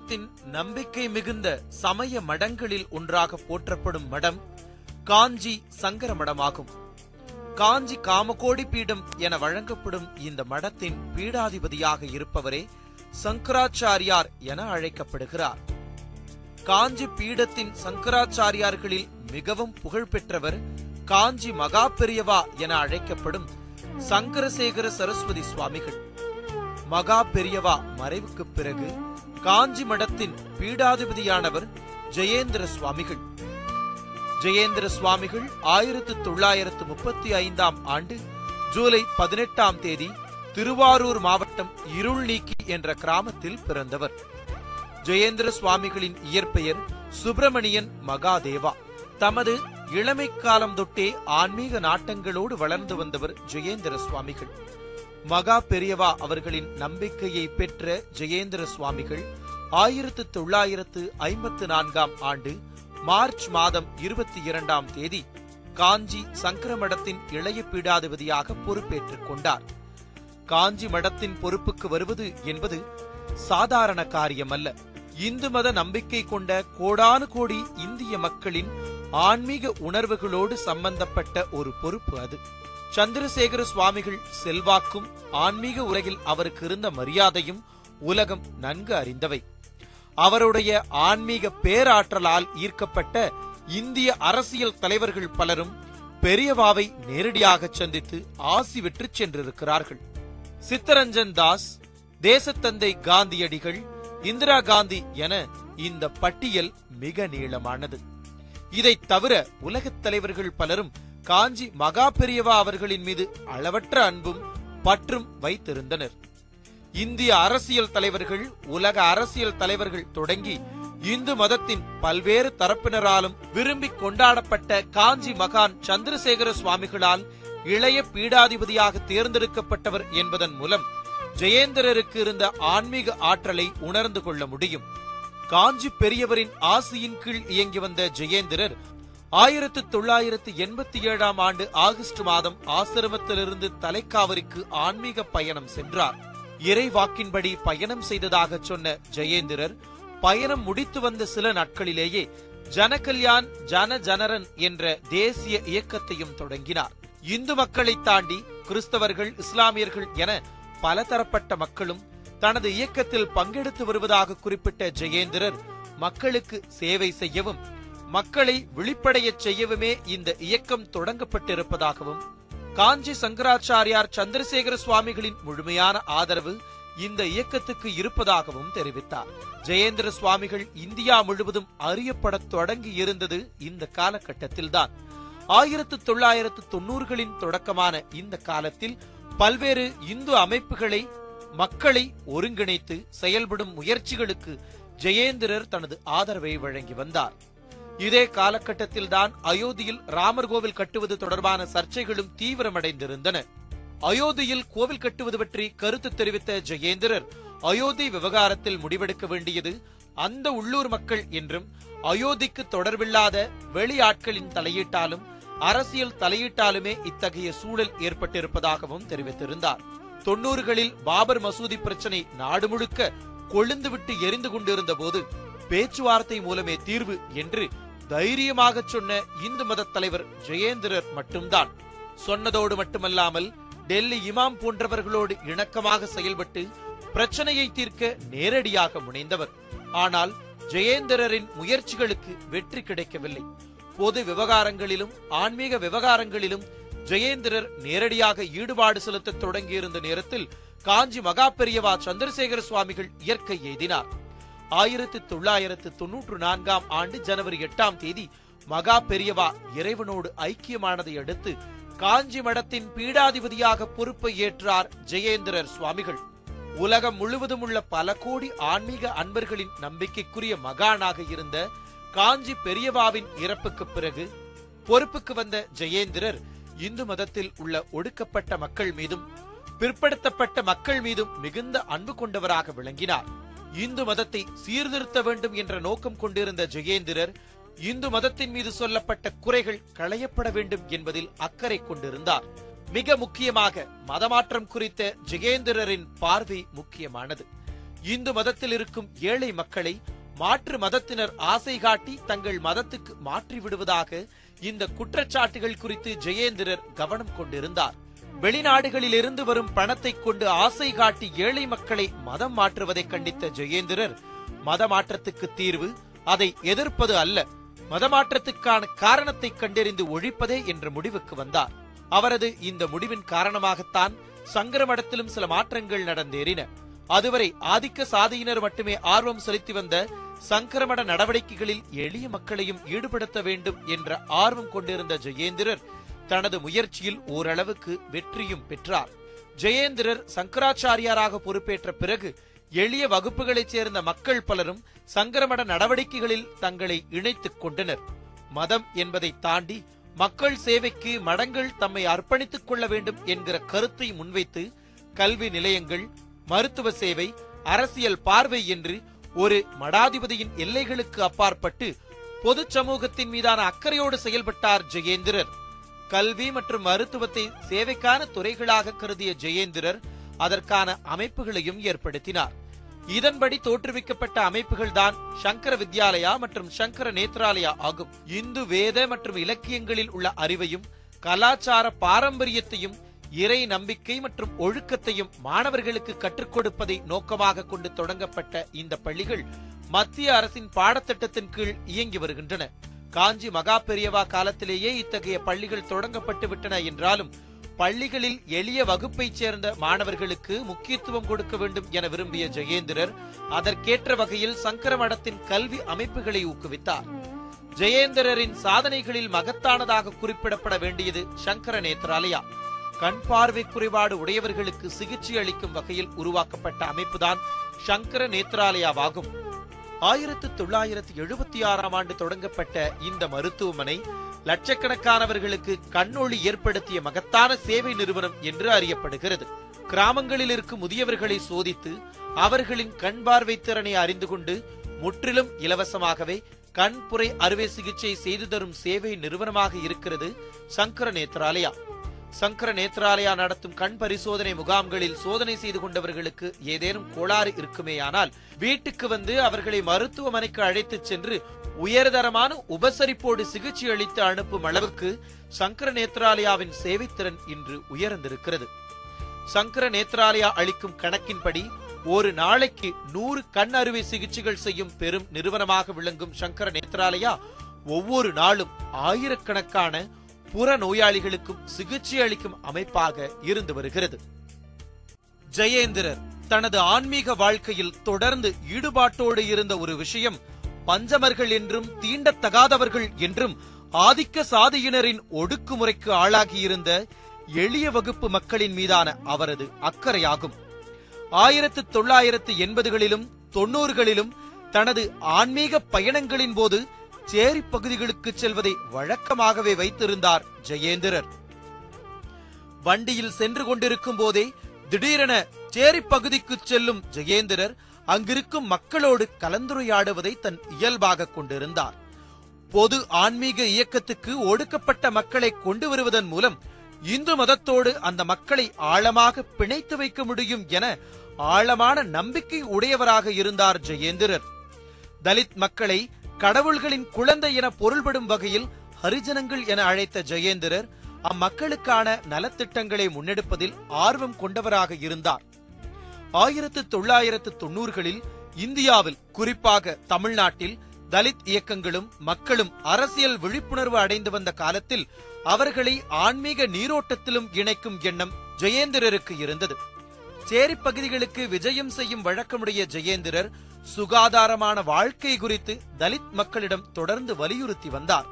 பாரதத்தின் நம்பிக்கை மிகுந்த சமய மடங்களில் ஒன்றாக போற்றப்படும் மடம் காஞ்சி சங்கர மடமாகும் காஞ்சி காமகோடி பீடம் என வழங்கப்படும் இந்த மடத்தின் பீடாதிபதியாக இருப்பவரே சங்கராச்சாரியார் என அழைக்கப்படுகிறார் காஞ்சி பீடத்தின் சங்கராச்சாரியார்களில் மிகவும் புகழ்பெற்றவர் காஞ்சி மகா பெரியவா என அழைக்கப்படும் சங்கரசேகர சரஸ்வதி சுவாமிகள் மகா பெரியவா மறைவுக்குப் பிறகு காஞ்சி மடத்தின் பீடாதிபதியானவர் ஜெயேந்திர சுவாமிகள் ஜெயேந்திர சுவாமிகள் ஆயிரத்து தொள்ளாயிரத்து முப்பத்தி ஐந்தாம் ஆண்டு ஜூலை பதினெட்டாம் தேதி திருவாரூர் மாவட்டம் இருள்நீக்கி என்ற கிராமத்தில் பிறந்தவர் ஜெயேந்திர சுவாமிகளின் இயற்பெயர் சுப்பிரமணியன் மகாதேவா தமது இளமை காலம் தொட்டே ஆன்மீக நாட்டங்களோடு வளர்ந்து வந்தவர் ஜெயேந்திர சுவாமிகள் மகா பெரியவா அவர்களின் நம்பிக்கையை பெற்ற ஜெயேந்திர சுவாமிகள் ஆயிரத்து தொள்ளாயிரத்து ஐம்பத்து நான்காம் ஆண்டு மார்ச் மாதம் இருபத்தி இரண்டாம் தேதி காஞ்சி சங்கர மடத்தின் இளைய பீடாதிபதியாக பொறுப்பேற்றுக் கொண்டார் காஞ்சி மடத்தின் பொறுப்புக்கு வருவது என்பது சாதாரண காரியமல்ல இந்து மத நம்பிக்கை கொண்ட கோடானு கோடி இந்திய மக்களின் ஆன்மீக உணர்வுகளோடு சம்பந்தப்பட்ட ஒரு பொறுப்பு அது சந்திரசேகர சுவாமிகள் செல்வாக்கும் ஆன்மீக உலகில் அவருக்கு இருந்த மரியாதையும் உலகம் நன்கு அறிந்தவை அவருடைய ஆன்மீக பேராற்றலால் ஈர்க்கப்பட்ட இந்திய அரசியல் தலைவர்கள் பலரும் பெரியவாவை நேரடியாக சந்தித்து ஆசி பெற்றுச் சென்றிருக்கிறார்கள் சித்தரஞ்சன் தாஸ் தேசத்தந்தை காந்தியடிகள் இந்திரா காந்தி என இந்த பட்டியல் மிக நீளமானது இதைத் தவிர உலகத் தலைவர்கள் பலரும் காஞ்சி மகா பெரியவா அவர்களின் மீது அளவற்ற அன்பும் பற்றும் வைத்திருந்தனர் இந்திய அரசியல் தலைவர்கள் உலக அரசியல் தலைவர்கள் தொடங்கி இந்து மதத்தின் பல்வேறு தரப்பினராலும் விரும்பி கொண்டாடப்பட்ட காஞ்சி மகான் சந்திரசேகர சுவாமிகளால் இளைய பீடாதிபதியாக தேர்ந்தெடுக்கப்பட்டவர் என்பதன் மூலம் ஜெயேந்திரருக்கு இருந்த ஆன்மீக ஆற்றலை உணர்ந்து கொள்ள முடியும் காஞ்சி பெரியவரின் ஆசியின் கீழ் இயங்கி வந்த ஜெயேந்திரர் ஆயிரத்து தொள்ளாயிரத்து எண்பத்தி ஏழாம் ஆண்டு ஆகஸ்ட் மாதம் ஆசிரமத்திலிருந்து தலைக்காவிற்கு ஆன்மீக பயணம் சென்றார் இறை வாக்கின்படி பயணம் செய்ததாக சொன்ன ஜெயேந்திரர் பயணம் முடித்து வந்த சில நாட்களிலேயே ஜனகல்யாண் ஜன ஜனரன் என்ற தேசிய இயக்கத்தையும் தொடங்கினார் இந்து மக்களை தாண்டி கிறிஸ்தவர்கள் இஸ்லாமியர்கள் என பலதரப்பட்ட மக்களும் தனது இயக்கத்தில் பங்கெடுத்து வருவதாக குறிப்பிட்ட ஜெயேந்திரர் மக்களுக்கு சேவை செய்யவும் மக்களை விழிப்படையச் செய்யவுமே இந்த இயக்கம் தொடங்கப்பட்டிருப்பதாகவும் காஞ்சி சங்கராச்சாரியார் சந்திரசேகர சுவாமிகளின் முழுமையான ஆதரவு இந்த இயக்கத்துக்கு இருப்பதாகவும் தெரிவித்தார் ஜெயேந்திர சுவாமிகள் இந்தியா முழுவதும் அறியப்படத் தொடங்கி இருந்தது இந்த காலகட்டத்தில்தான் ஆயிரத்து தொள்ளாயிரத்து தொன்னூறுகளின் தொடக்கமான இந்த காலத்தில் பல்வேறு இந்து அமைப்புகளை மக்களை ஒருங்கிணைத்து செயல்படும் முயற்சிகளுக்கு ஜெயேந்திரர் தனது ஆதரவை வழங்கி வந்தார் இதே காலகட்டத்தில்தான் அயோத்தியில் ராமர் கோவில் கட்டுவது தொடர்பான சர்ச்சைகளும் தீவிரமடைந்திருந்தன அயோத்தியில் கோவில் கட்டுவது பற்றி கருத்து தெரிவித்த ஜெயேந்திரர் அயோத்தி விவகாரத்தில் முடிவெடுக்க வேண்டியது அந்த உள்ளூர் மக்கள் என்றும் அயோத்திக்கு தொடர்பில்லாத வெளியாட்களின் தலையீட்டாலும் அரசியல் தலையீட்டாலுமே இத்தகைய சூழல் ஏற்பட்டிருப்பதாகவும் தெரிவித்திருந்தார் தொன்னூறுகளில் பாபர் மசூதி பிரச்சனை நாடு முழுக்க கொழுந்துவிட்டு எரிந்து கொண்டிருந்த போது பேச்சுவார்த்தை மூலமே தீர்வு என்று தைரியமாக சொன்ன இந்து மத தலைவர் ஜெயேந்திரர் மட்டும்தான் சொன்னதோடு மட்டுமல்லாமல் டெல்லி இமாம் போன்றவர்களோடு இணக்கமாக செயல்பட்டு பிரச்சனையை தீர்க்க நேரடியாக முனைந்தவர் ஆனால் ஜெயேந்திரரின் முயற்சிகளுக்கு வெற்றி கிடைக்கவில்லை பொது விவகாரங்களிலும் ஆன்மீக விவகாரங்களிலும் ஜெயேந்திரர் நேரடியாக ஈடுபாடு செலுத்த தொடங்கியிருந்த நேரத்தில் காஞ்சி மகா பெரியவா சந்திரசேகர சுவாமிகள் இயற்கை எய்தினார் ஆயிரத்தி தொள்ளாயிரத்து தொன்னூற்று நான்காம் ஆண்டு ஜனவரி எட்டாம் தேதி மகா பெரியவா இறைவனோடு ஐக்கியமானதை அடுத்து காஞ்சி மடத்தின் பீடாதிபதியாக பொறுப்பை ஏற்றார் ஜெயேந்திரர் சுவாமிகள் உலகம் முழுவதும் உள்ள பல கோடி ஆன்மீக அன்பர்களின் நம்பிக்கைக்குரிய மகானாக இருந்த காஞ்சி பெரியவாவின் இறப்புக்கு பிறகு பொறுப்புக்கு வந்த ஜெயேந்திரர் இந்து மதத்தில் உள்ள ஒடுக்கப்பட்ட மக்கள் மீதும் பிற்படுத்தப்பட்ட மக்கள் மீதும் மிகுந்த அன்பு கொண்டவராக விளங்கினார் இந்து மதத்தை சீர்திருத்த வேண்டும் என்ற நோக்கம் கொண்டிருந்த ஜெயேந்திரர் இந்து மதத்தின் மீது சொல்லப்பட்ட குறைகள் களையப்பட வேண்டும் என்பதில் அக்கறை கொண்டிருந்தார் மிக முக்கியமாக மதமாற்றம் குறித்த ஜெகேந்திரரின் பார்வை முக்கியமானது இந்து மதத்தில் இருக்கும் ஏழை மக்களை மாற்று மதத்தினர் ஆசை காட்டி தங்கள் மதத்துக்கு மாற்றி விடுவதாக இந்த குற்றச்சாட்டுகள் குறித்து ஜெயேந்திரர் கவனம் கொண்டிருந்தார் வெளிநாடுகளில் இருந்து வரும் பணத்தை கொண்டு ஆசை காட்டி ஏழை மக்களை மதம் மாற்றுவதை கண்டித்த ஜெயேந்திரர் மத மாற்றத்துக்கு தீர்வு அதை எதிர்ப்பது அல்ல மதமாற்றத்துக்கான காரணத்தை கண்டறிந்து ஒழிப்பதே என்ற முடிவுக்கு வந்தார் அவரது இந்த முடிவின் காரணமாகத்தான் சங்கர மடத்திலும் சில மாற்றங்கள் நடந்தேறின அதுவரை ஆதிக்க சாதியினர் மட்டுமே ஆர்வம் செலுத்தி வந்த சங்கரமட நடவடிக்கைகளில் எளிய மக்களையும் ஈடுபடுத்த வேண்டும் என்ற ஆர்வம் கொண்டிருந்த ஜெயேந்திரர் தனது முயற்சியில் ஓரளவுக்கு வெற்றியும் பெற்றார் ஜெயேந்திரர் சங்கராச்சாரியாராக பொறுப்பேற்ற பிறகு எளிய வகுப்புகளைச் சேர்ந்த மக்கள் பலரும் சங்கரமட நடவடிக்கைகளில் தங்களை இணைத்துக் கொண்டனர் மதம் என்பதை தாண்டி மக்கள் சேவைக்கு மடங்கள் தம்மை அர்ப்பணித்துக் கொள்ள வேண்டும் என்கிற கருத்தை முன்வைத்து கல்வி நிலையங்கள் மருத்துவ சேவை அரசியல் பார்வை என்று ஒரு மடாதிபதியின் எல்லைகளுக்கு அப்பாற்பட்டு பொது சமூகத்தின் மீதான அக்கறையோடு செயல்பட்டார் ஜெயேந்திரர் கல்வி மற்றும் மருத்துவத்தை சேவைக்கான துறைகளாக கருதிய ஜெயேந்திரர் அதற்கான அமைப்புகளையும் ஏற்படுத்தினார் இதன்படி தோற்றுவிக்கப்பட்ட அமைப்புகள் தான் சங்கர வித்யாலயா மற்றும் சங்கர நேத்ராலயா ஆகும் இந்து வேத மற்றும் இலக்கியங்களில் உள்ள அறிவையும் கலாச்சார பாரம்பரியத்தையும் இறை நம்பிக்கை மற்றும் ஒழுக்கத்தையும் மாணவர்களுக்கு கற்றுக் கொடுப்பதை நோக்கமாக கொண்டு தொடங்கப்பட்ட இந்த பள்ளிகள் மத்திய அரசின் பாடத்திட்டத்தின் கீழ் இயங்கி வருகின்றன காஞ்சி மகா பெரியவா காலத்திலேயே இத்தகைய பள்ளிகள் தொடங்கப்பட்டு விட்டன என்றாலும் பள்ளிகளில் எளிய வகுப்பைச் சேர்ந்த மாணவர்களுக்கு முக்கியத்துவம் கொடுக்க வேண்டும் என விரும்பிய ஜெயேந்திரர் அதற்கேற்ற வகையில் சங்கர மடத்தின் கல்வி அமைப்புகளை ஊக்குவித்தார் ஜெயேந்திரரின் சாதனைகளில் மகத்தானதாக குறிப்பிடப்பட வேண்டியது சங்கர நேத்ராலயா கண் பார்வை குறைபாடு உடையவர்களுக்கு சிகிச்சை அளிக்கும் வகையில் உருவாக்கப்பட்ட அமைப்புதான் சங்கர நேத்ராலயாவாகும் ஆயிரத்து தொள்ளாயிரத்து எழுபத்தி ஆறாம் ஆண்டு தொடங்கப்பட்ட இந்த மருத்துவமனை லட்சக்கணக்கானவர்களுக்கு கண்ணொளி ஏற்படுத்திய மகத்தான சேவை நிறுவனம் என்று அறியப்படுகிறது கிராமங்களில் இருக்கும் முதியவர்களை சோதித்து அவர்களின் கண் பார்வை திறனை அறிந்து கொண்டு முற்றிலும் இலவசமாகவே கண்புரை அறுவை சிகிச்சை செய்து தரும் சேவை நிறுவனமாக இருக்கிறது சங்கர நேத்ராலயா சங்கர நேத்ராலயா நடத்தும் கண் பரிசோதனை முகாம்களில் சோதனை செய்து கொண்டவர்களுக்கு ஏதேனும் கோளாறு இருக்குமேயானால் வீட்டுக்கு வந்து அவர்களை மருத்துவமனைக்கு அழைத்துச் சென்று உயர்தரமான உபசரிப்போடு சிகிச்சை அளித்து அனுப்பும் அளவுக்கு சங்கர நேத்ராலயாவின் சேவைத்திறன் இன்று உயர்ந்திருக்கிறது சங்கர நேத்ராலயா அளிக்கும் கணக்கின்படி ஒரு நாளைக்கு நூறு கண் அறுவை சிகிச்சைகள் செய்யும் பெரும் நிறுவனமாக விளங்கும் சங்கர நேத்ராலயா ஒவ்வொரு நாளும் ஆயிரக்கணக்கான புற நோயாளிகளுக்கும் சிகிச்சை அளிக்கும் அமைப்பாக இருந்து வருகிறது ஜெயேந்திரர் தனது ஆன்மீக வாழ்க்கையில் தொடர்ந்து ஈடுபாட்டோடு இருந்த ஒரு விஷயம் பஞ்சமர்கள் என்றும் தீண்டத்தகாதவர்கள் என்றும் ஆதிக்க சாதியினரின் ஒடுக்குமுறைக்கு ஆளாகியிருந்த எளிய வகுப்பு மக்களின் மீதான அவரது அக்கறையாகும் ஆயிரத்து தொள்ளாயிரத்து எண்பதுகளிலும் தொன்னூறுகளிலும் தனது ஆன்மீக பயணங்களின் போது சேரி பகுதிகளுக்கு செல்வதை வழக்கமாகவே வைத்திருந்தார் ஜெயேந்திரர் வண்டியில் சென்று கொண்டிருக்கும் போதே திடீரென சேரி பகுதிக்கு செல்லும் ஜெயேந்திரர் அங்கிருக்கும் மக்களோடு கலந்துரையாடுவதை தன் இயல்பாக கொண்டிருந்தார் பொது ஆன்மீக இயக்கத்துக்கு ஒடுக்கப்பட்ட மக்களை கொண்டு வருவதன் மூலம் இந்து மதத்தோடு அந்த மக்களை ஆழமாக பிணைத்து வைக்க முடியும் என ஆழமான நம்பிக்கை உடையவராக இருந்தார் ஜெயேந்திரர் தலித் மக்களை கடவுள்களின் குழந்தை என பொருள்படும் வகையில் ஹரிஜனங்கள் என அழைத்த ஜெயேந்திரர் அம்மக்களுக்கான நலத்திட்டங்களை முன்னெடுப்பதில் ஆர்வம் கொண்டவராக இருந்தார் ஆயிரத்து தொள்ளாயிரத்து தொன்னூறுகளில் இந்தியாவில் குறிப்பாக தமிழ்நாட்டில் தலித் இயக்கங்களும் மக்களும் அரசியல் விழிப்புணர்வு அடைந்து வந்த காலத்தில் அவர்களை ஆன்மீக நீரோட்டத்திலும் இணைக்கும் எண்ணம் ஜெயேந்திரருக்கு இருந்தது சேரி பகுதிகளுக்கு விஜயம் செய்யும் வழக்கமுடைய ஜெயேந்திரர் சுகாதாரமான வாழ்க்கை குறித்து தலித் மக்களிடம் தொடர்ந்து வலியுறுத்தி வந்தார்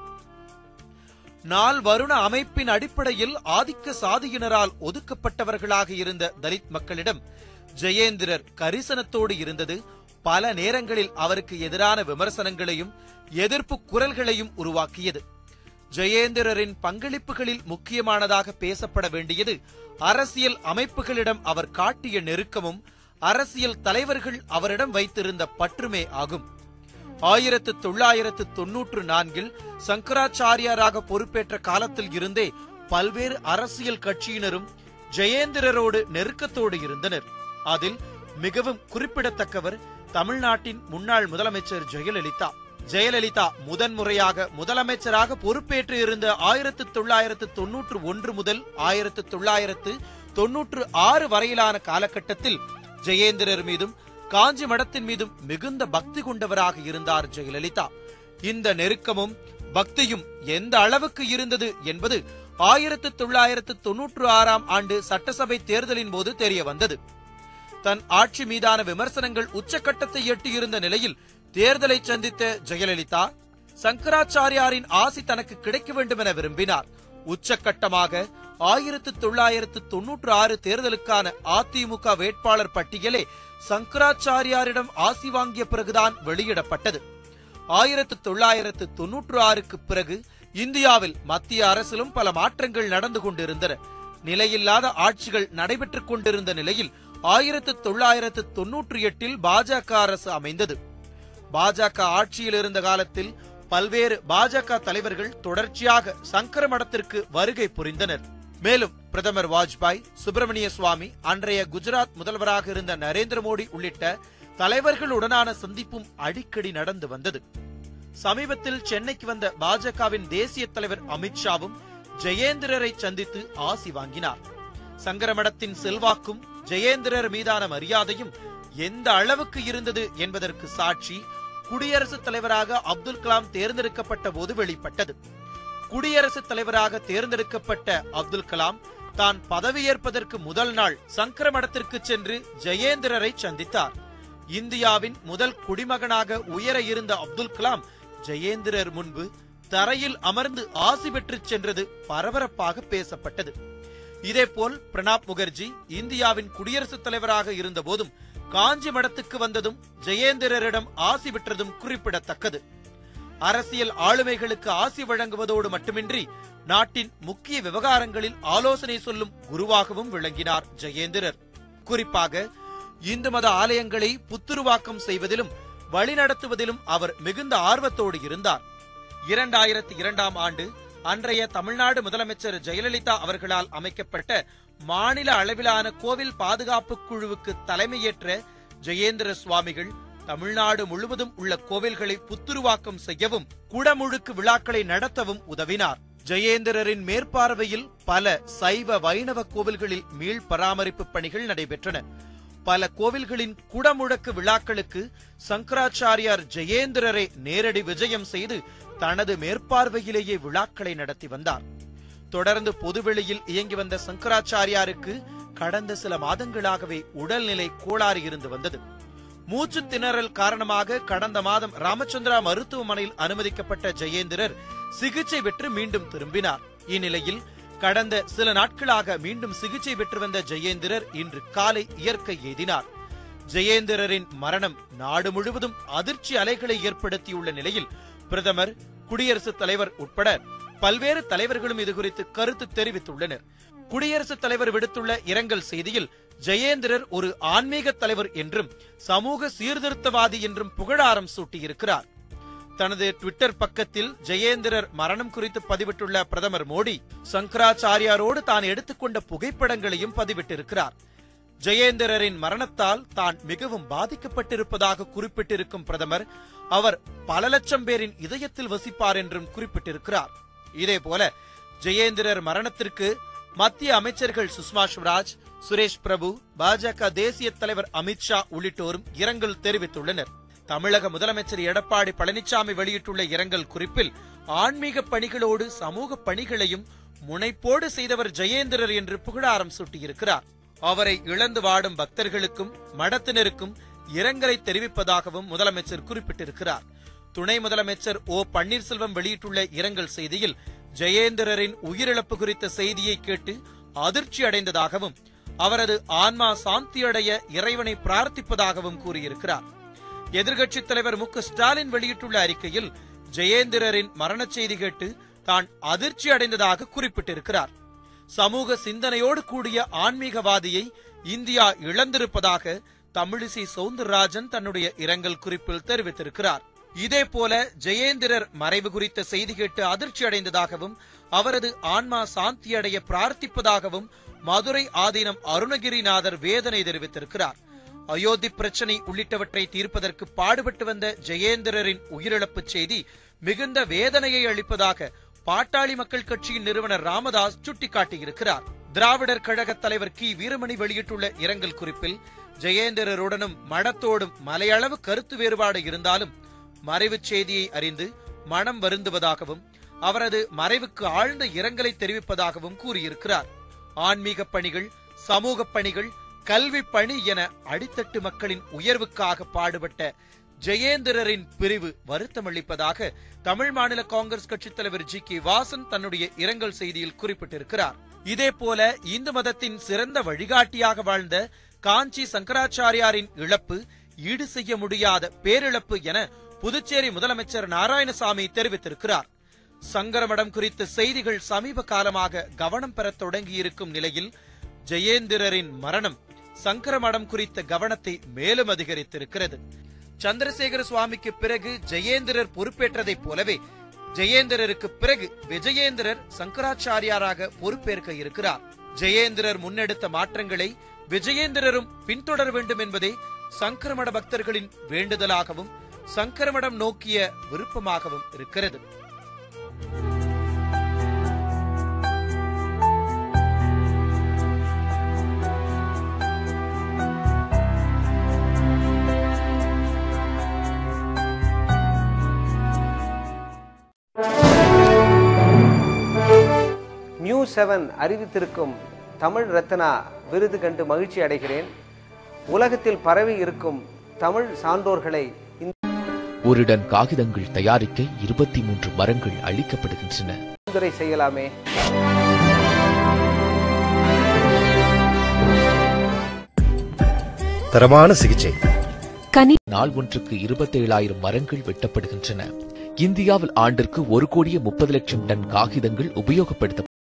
நாள் வருண அமைப்பின் அடிப்படையில் ஆதிக்க சாதியினரால் ஒதுக்கப்பட்டவர்களாக இருந்த தலித் மக்களிடம் ஜெயேந்திரர் கரிசனத்தோடு இருந்தது பல நேரங்களில் அவருக்கு எதிரான விமர்சனங்களையும் எதிர்ப்பு குரல்களையும் உருவாக்கியது ஜெயேந்திரரின் பங்களிப்புகளில் முக்கியமானதாக பேசப்பட வேண்டியது அரசியல் அமைப்புகளிடம் அவர் காட்டிய நெருக்கமும் அரசியல் தலைவர்கள் அவரிடம் வைத்திருந்த பற்றுமே ஆகும் ஆயிரத்து தொள்ளாயிரத்து தொன்னூற்று நான்கில் சங்கராச்சாரியாராக பொறுப்பேற்ற காலத்தில் இருந்தே பல்வேறு அரசியல் கட்சியினரும் ஜெயேந்திரரோடு நெருக்கத்தோடு இருந்தனர் அதில் மிகவும் குறிப்பிடத்தக்கவர் தமிழ்நாட்டின் முன்னாள் முதலமைச்சர் ஜெயலலிதா ஜெயலலிதா முதன்முறையாக முதலமைச்சராக பொறுப்பேற்று இருந்த ஆயிரத்து தொள்ளாயிரத்து தொன்னூற்று ஒன்று முதல் ஆயிரத்து தொள்ளாயிரத்து தொன்னூற்று ஆறு வரையிலான காலகட்டத்தில் ஜெயேந்திரர் மீதும் காஞ்சி மடத்தின் மீதும் மிகுந்த பக்தி கொண்டவராக இருந்தார் ஜெயலலிதா இந்த நெருக்கமும் பக்தியும் எந்த அளவுக்கு இருந்தது என்பது ஆயிரத்து தொள்ளாயிரத்து தொன்னூற்று ஆறாம் ஆண்டு சட்டசபை தேர்தலின் போது தெரிய வந்தது தன் ஆட்சி மீதான விமர்சனங்கள் உச்சக்கட்டத்தை எட்டியிருந்த நிலையில் தேர்தலை சந்தித்த ஜெயலலிதா சங்கராச்சாரியாரின் ஆசி தனக்கு கிடைக்க வேண்டும் என விரும்பினார் உச்சக்கட்டமாக ஆயிரத்து தொள்ளாயிரத்து தொன்னூற்று ஆறு தேர்தலுக்கான அதிமுக வேட்பாளர் பட்டியலே சங்கராச்சாரியாரிடம் ஆசி வாங்கிய பிறகுதான் வெளியிடப்பட்டது ஆயிரத்து தொள்ளாயிரத்து தொன்னூற்று ஆறுக்கு பிறகு இந்தியாவில் மத்திய அரசிலும் பல மாற்றங்கள் நடந்து கொண்டிருந்தன நிலையில்லாத ஆட்சிகள் நடைபெற்றுக் கொண்டிருந்த நிலையில் ஆயிரத்து தொள்ளாயிரத்து தொன்னூற்றி எட்டில் பாஜக அரசு அமைந்தது பாஜக ஆட்சியில் இருந்த காலத்தில் பல்வேறு பாஜக தலைவர்கள் தொடர்ச்சியாக சங்கர மடத்திற்கு வருகை புரிந்தனர் மேலும் பிரதமர் வாஜ்பாய் சுப்பிரமணிய சுவாமி அன்றைய குஜராத் முதல்வராக இருந்த நரேந்திர மோடி உள்ளிட்ட தலைவர்களுடனான சந்திப்பும் அடிக்கடி நடந்து வந்தது சமீபத்தில் சென்னைக்கு வந்த பாஜகவின் தேசிய தலைவர் அமித்ஷாவும் ஜெயேந்திரரை சந்தித்து ஆசி வாங்கினார் சங்கரமடத்தின் செல்வாக்கும் ஜெயேந்திரர் மீதான மரியாதையும் எந்த அளவுக்கு இருந்தது என்பதற்கு சாட்சி குடியரசுத் தலைவராக அப்துல் கலாம் தேர்ந்தெடுக்கப்பட்ட போது வெளிப்பட்டது குடியரசுத் தலைவராக தேர்ந்தெடுக்கப்பட்ட அப்துல் கலாம் தான் பதவியேற்பதற்கு முதல் நாள் சங்கரமடத்திற்கு சென்று ஜெயேந்திரரை சந்தித்தார் இந்தியாவின் முதல் குடிமகனாக உயர இருந்த அப்துல் கலாம் ஜெயேந்திரர் முன்பு தரையில் அமர்ந்து ஆசி பெற்று சென்றது பரபரப்பாக பேசப்பட்டது இதேபோல் பிரணாப் முகர்ஜி இந்தியாவின் குடியரசுத் தலைவராக இருந்த போதும் காஞ்சி மடத்துக்கு வந்ததும் ஜெயேந்திரரிடம் ஆசி பெற்றதும் குறிப்பிடத்தக்கது அரசியல் ஆளுமைகளுக்கு ஆசி வழங்குவதோடு மட்டுமின்றி நாட்டின் முக்கிய விவகாரங்களில் ஆலோசனை சொல்லும் குருவாகவும் விளங்கினார் ஜெயேந்திரர் குறிப்பாக இந்து மத ஆலயங்களை புத்துருவாக்கம் செய்வதிலும் வழிநடத்துவதிலும் அவர் மிகுந்த ஆர்வத்தோடு இருந்தார் இரண்டாயிரத்தி இரண்டாம் ஆண்டு அன்றைய தமிழ்நாடு முதலமைச்சர் ஜெயலலிதா அவர்களால் அமைக்கப்பட்ட மாநில அளவிலான கோவில் பாதுகாப்பு குழுவுக்கு தலைமையேற்ற ஜெயேந்திர சுவாமிகள் தமிழ்நாடு முழுவதும் உள்ள கோவில்களை புத்துருவாக்கம் செய்யவும் குடமுழுக்கு விழாக்களை நடத்தவும் உதவினார் ஜெயேந்திரரின் மேற்பார்வையில் பல சைவ வைணவ கோவில்களில் மீள் பராமரிப்பு பணிகள் நடைபெற்றன பல கோவில்களின் குடமுழக்கு விழாக்களுக்கு சங்கராச்சாரியார் ஜெயேந்திரரை நேரடி விஜயம் செய்து தனது மேற்பார்வையிலேயே விழாக்களை நடத்தி வந்தார் தொடர்ந்து பொதுவெளியில் இயங்கி வந்த சங்கராச்சாரியாருக்கு கடந்த சில மாதங்களாகவே உடல்நிலை கோளாறு இருந்து வந்தது மூச்சு திணறல் காரணமாக கடந்த மாதம் ராமச்சந்திரா மருத்துவமனையில் அனுமதிக்கப்பட்ட ஜெயேந்திரர் சிகிச்சை பெற்று மீண்டும் திரும்பினார் இந்நிலையில் கடந்த சில நாட்களாக மீண்டும் சிகிச்சை பெற்று வந்த ஜெயேந்திரர் இன்று காலை இயற்கை எய்தினார் ஜெயேந்திரரின் மரணம் நாடு முழுவதும் அதிர்ச்சி அலைகளை ஏற்படுத்தியுள்ள நிலையில் பிரதமர் குடியரசுத் தலைவர் உட்பட பல்வேறு தலைவர்களும் இதுகுறித்து கருத்து தெரிவித்துள்ளனர் குடியரசுத் தலைவர் விடுத்துள்ள இரங்கல் செய்தியில் ஜெயேந்திரர் ஒரு ஆன்மீக தலைவர் என்றும் சமூக சீர்திருத்தவாதி என்றும் புகழாரம் சூட்டியிருக்கிறார் தனது ட்விட்டர் பக்கத்தில் ஜெயேந்திரர் மரணம் குறித்து பதிவிட்டுள்ள பிரதமர் மோடி சங்கராச்சாரியாரோடு தான் எடுத்துக்கொண்ட புகைப்படங்களையும் பதிவிட்டிருக்கிறார் ஜெயேந்திரரின் மரணத்தால் தான் மிகவும் பாதிக்கப்பட்டிருப்பதாக குறிப்பிட்டிருக்கும் பிரதமர் அவர் பல லட்சம் பேரின் இதயத்தில் வசிப்பார் என்றும் குறிப்பிட்டிருக்கிறார் இதேபோல ஜெயேந்திரர் மரணத்திற்கு மத்திய அமைச்சர்கள் சுஷ்மா ஸ்வராஜ் சுரேஷ் பிரபு பாஜக தேசிய தலைவர் அமித்ஷா உள்ளிட்டோரும் இரங்கல் தெரிவித்துள்ளனர் தமிழக முதலமைச்சர் எடப்பாடி பழனிசாமி வெளியிட்டுள்ள இரங்கல் குறிப்பில் ஆன்மீக பணிகளோடு சமூக பணிகளையும் முனைப்போடு செய்தவர் ஜெயேந்திரர் என்று புகழாரம் சூட்டியிருக்கிறார் அவரை இழந்து வாடும் பக்தர்களுக்கும் மடத்தினருக்கும் இரங்கலை தெரிவிப்பதாகவும் முதலமைச்சர் குறிப்பிட்டிருக்கிறார் துணை முதலமைச்சர் ஓ பன்னீர்செல்வம் வெளியிட்டுள்ள இரங்கல் செய்தியில் ஜெயேந்திரரின் உயிரிழப்பு குறித்த செய்தியை கேட்டு அதிர்ச்சி அடைந்ததாகவும் அவரது ஆன்மா சாந்தியடைய இறைவனை பிரார்த்திப்பதாகவும் கூறியிருக்கிறார் எதிர்க்கட்சித் தலைவர் மு க ஸ்டாலின் வெளியிட்டுள்ள அறிக்கையில் ஜெயேந்திரரின் மரணச் செய்தி கேட்டு தான் அதிர்ச்சி அடைந்ததாக குறிப்பிட்டிருக்கிறார் சமூக சிந்தனையோடு கூடிய ஆன்மீகவாதியை இந்தியா இழந்திருப்பதாக தமிழிசை சவுந்தரராஜன் தன்னுடைய இரங்கல் குறிப்பில் தெரிவித்திருக்கிறார் இதேபோல ஜெயேந்திரர் மறைவு குறித்த செய்தி கேட்டு அதிர்ச்சி அடைந்ததாகவும் அவரது ஆன்மா சாந்தியடைய பிரார்த்திப்பதாகவும் மதுரை ஆதீனம் அருணகிரிநாதர் வேதனை தெரிவித்திருக்கிறார் அயோத்தி பிரச்சனை உள்ளிட்டவற்றை தீர்ப்பதற்கு பாடுபட்டு வந்த ஜெயேந்திரரின் உயிரிழப்பு செய்தி மிகுந்த வேதனையை அளிப்பதாக பாட்டாளி மக்கள் கட்சியின் நிறுவனர் ராமதாஸ் சுட்டிக்காட்டியிருக்கிறார் திராவிடர் கழக தலைவர் கி வீரமணி வெளியிட்டுள்ள இரங்கல் குறிப்பில் ஜெயேந்திரருடனும் மடத்தோடும் மலையளவு கருத்து வேறுபாடு இருந்தாலும் மறைவுச் செய்தியை அறிந்து மனம் வருந்துவதாகவும் அவரது மறைவுக்கு ஆழ்ந்த இரங்கலை தெரிவிப்பதாகவும் கூறியிருக்கிறார் ஆன்மீக பணிகள் சமூக பணிகள் கல்வி பணி என அடித்தட்டு மக்களின் உயர்வுக்காக பாடுபட்ட ஜெயேந்திரரின் பிரிவு வருத்தமளிப்பதாக தமிழ் மாநில காங்கிரஸ் கட்சித் தலைவர் ஜி கே வாசன் தன்னுடைய இரங்கல் செய்தியில் குறிப்பிட்டிருக்கிறார் இதேபோல இந்து மதத்தின் சிறந்த வழிகாட்டியாக வாழ்ந்த காஞ்சி சங்கராச்சாரியாரின் இழப்பு ஈடு செய்ய முடியாத பேரிழப்பு என புதுச்சேரி முதலமைச்சர் நாராயணசாமி தெரிவித்திருக்கிறார் சங்கரமடம் குறித்த செய்திகள் சமீப காலமாக கவனம் பெறத் தொடங்கியிருக்கும் நிலையில் ஜெயேந்திரரின் மரணம் சங்கரமடம் குறித்த கவனத்தை மேலும் அதிகரித்திருக்கிறது சந்திரசேகர சுவாமிக்கு பிறகு ஜெயேந்திரர் பொறுப்பேற்றதைப் போலவே ஜெயேந்திரருக்கு பிறகு விஜயேந்திரர் சங்கராச்சாரியாராக பொறுப்பேற்க இருக்கிறார் ஜெயேந்திரர் முன்னெடுத்த மாற்றங்களை விஜயேந்திரரும் பின்தொடர வேண்டும் என்பதே சங்கரமட பக்தர்களின் வேண்டுதலாகவும் சங்கரமடம் நோக்கிய விருப்பமாகவும் இருக்கிறது நியூ செவன் அறிவித்திருக்கும் தமிழ் ரத்னா விருது கண்டு மகிழ்ச்சி அடைகிறேன் உலகத்தில் பரவி இருக்கும் தமிழ் சான்றோர்களை இந்த ஒரு டன் காகிதங்கள் தயாரிக்க இருபத்தி மூன்று மரங்கள் அழிக்கப்படுகின்றன பரிந்துரை செய்யலாமே தரமான சிகிச்சை நாள் ஒன்றுக்கு இருபத்தேழாயிரம் மரங்கள் வெட்டப்படுகின்றன இந்தியாவில் ஆண்டிற்கு ஒரு கோடியே முப்பது லட்சம் டன் காகிதங்கள் உபயோகப்படுத்த